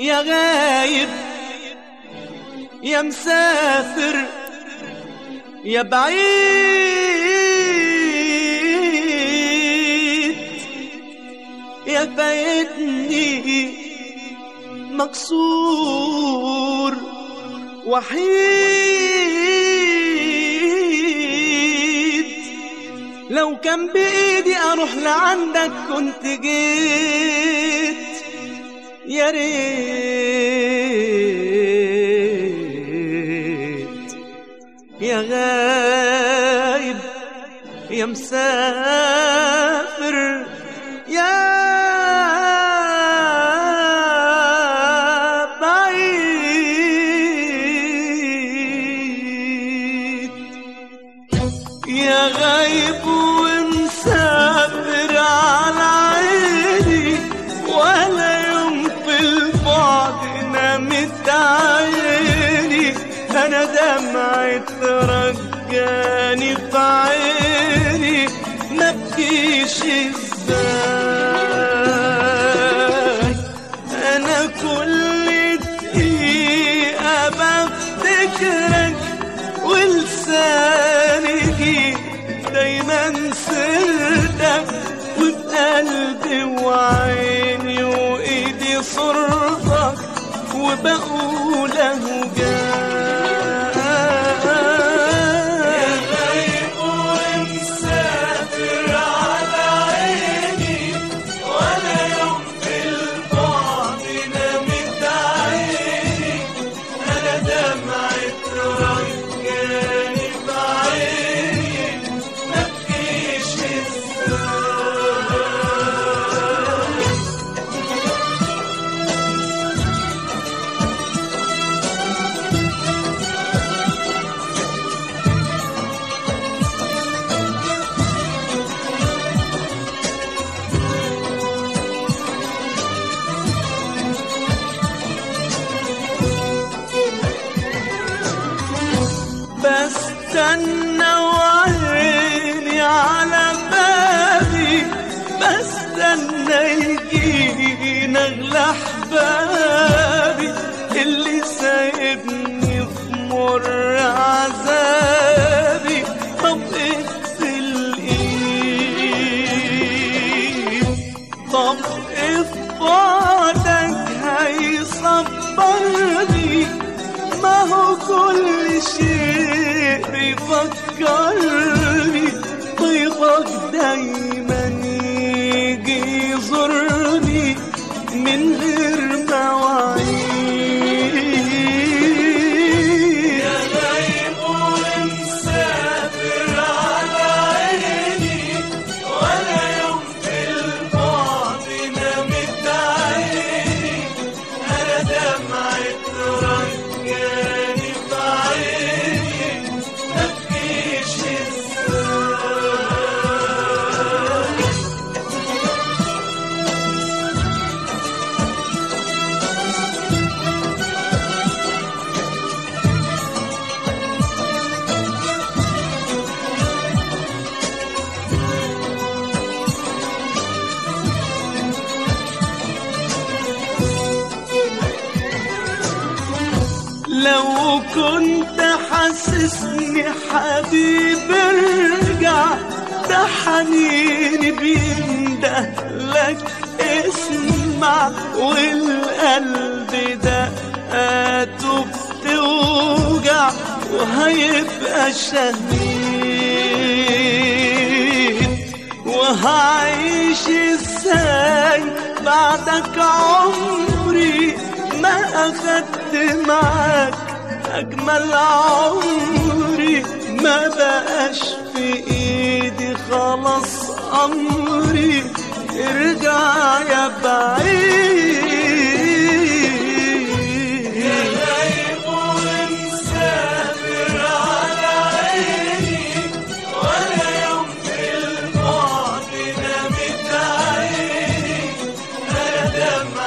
يا غايب يا مسافر يا بعيد يا فايتني مكسور وحيد لو كان بإيدي أروح لعندك كنت جيت يا ريت يا غايب يا مسافر يا بعيد يا غايب ومسافر على عيني ولا يوم في البعد نامت عيني انا دمعة رجاني في عيني ما بكيش ازاي انا كل دقيقة بفتكرك ولساني دايما سردك وفي قلبي وعيني وايدي صورتك وبقول اهو جاي غايب ومسافر على عيني ولا يوم في البعد نامت عيني انا دمعة رجاني بعيني ما بكيش ازاي بستنى وعيني على بالي بستنى يجينا اغلى احبابي اللي سايبني في مر عذابي طب اقفل الايد طب اف بعدك هيصبرني ما هو كل شيء بيفكرني طيبك دايما يجي يزورني من غير مواعيد يا غايب ومسافر على عيني ولا يوم في البعد نامت عيني انا دمعة رجاني في عيني ما بكيش ازاي لو كنت حاسسني حبيب ارجع ده حنيني بينده لك اسمع والقلب دقاته بتوجع وهيبقى شهيد وهعيش ازاي بعدك عمري ما اخدت معاك اجمل عمري ما بقاش في ايدي خلاص امري ارجع يا بعيد يا غايب ومسافر على عيني ولا يوم في البعد نامت عيني انا دمعة